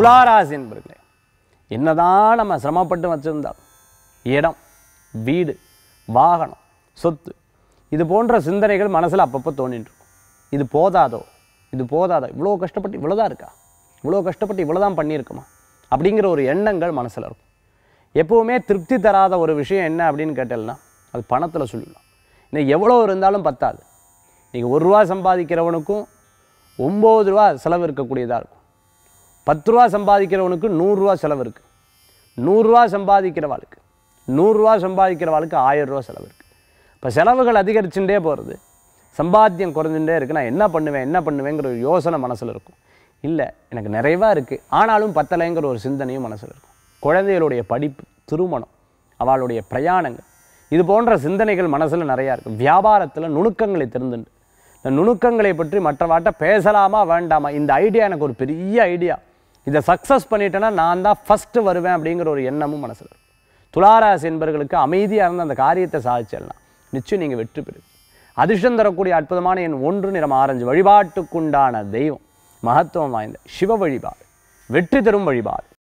துளாராசி என்பர்களே என்னதான் நம்ம சிரமப்பட்டு வச்சிருந்தாலும் இடம் வீடு வாகனம் சொத்து இது போன்ற சிந்தனைகள் மனசில் அப்பப்போ தோணிட்டு இருக்கும் இது போதாதோ இது போதாதோ இவ்வளோ கஷ்டப்பட்டு இவ்வளோதான் இருக்கா இவ்வளோ கஷ்டப்பட்டு இவ்வளோதான் பண்ணியிருக்குமா அப்படிங்கிற ஒரு எண்ணங்கள் மனசில் இருக்கும் எப்போவுமே திருப்தி தராத ஒரு விஷயம் என்ன அப்படின்னு கேட்டேன்னா அது பணத்தில் சொல்லிடலாம் இன்னைக்கு எவ்வளோ இருந்தாலும் பத்தாது நீங்கள் ஒரு ரூபா சம்பாதிக்கிறவனுக்கும் ஒம்பது ரூபா செலவு இருக்கக்கூடியதாக இருக்கும் பத்து ரூபா சம்பாதிக்கிறவனுக்கு நூறுரூவா செலவு இருக்குது நூறுரூவா சம்பாதிக்கிறவாளுக்கு நூறுரூவா சம்பாதிக்கிறவாளுக்கு ஆயிரம் ரூபா செலவு இருக்குது இப்போ செலவுகள் அதிகரிச்சுட்டே போகிறது சம்பாத்தியம் குறைஞ்சுட்டே இருக்குது நான் என்ன பண்ணுவேன் என்ன பண்ணுவேங்கிற ஒரு யோசனை மனசில் இருக்கும் இல்லை எனக்கு நிறைவாக இருக்குது ஆனாலும் பத்தலைங்கிற ஒரு சிந்தனையும் மனசில் இருக்கும் குழந்தைகளுடைய படிப்பு திருமணம் அவளுடைய பிரயாணங்கள் இது போன்ற சிந்தனைகள் மனசில் நிறையா இருக்கும் வியாபாரத்தில் நுணுக்கங்களை தெரிந்துண்டு இந்த நுணுக்கங்களை பற்றி மற்றவாட்ட பேசலாமா வேண்டாமா இந்த ஐடியா எனக்கு ஒரு பெரிய ஐடியா இதை சக்ஸஸ் பண்ணிட்டேன்னா நான் தான் ஃபஸ்ட்டு வருவேன் அப்படிங்கிற ஒரு எண்ணமும் மனசில் இருக்கும் துளாராசி என்பவர்களுக்கு அமைதியாக இருந்து அந்த காரியத்தை சாதிச்சிடலாம் நிச்சயம் நீங்கள் வெற்றி பெறுவீங்க அதிர்ஷ்டம் தரக்கூடிய அற்புதமான என் ஒன்று நிறம் ஆரஞ்சு வழிபாட்டுக்குண்டான தெய்வம் மகத்துவம் வாய்ந்த சிவ வழிபாடு வெற்றி தரும் வழிபாடு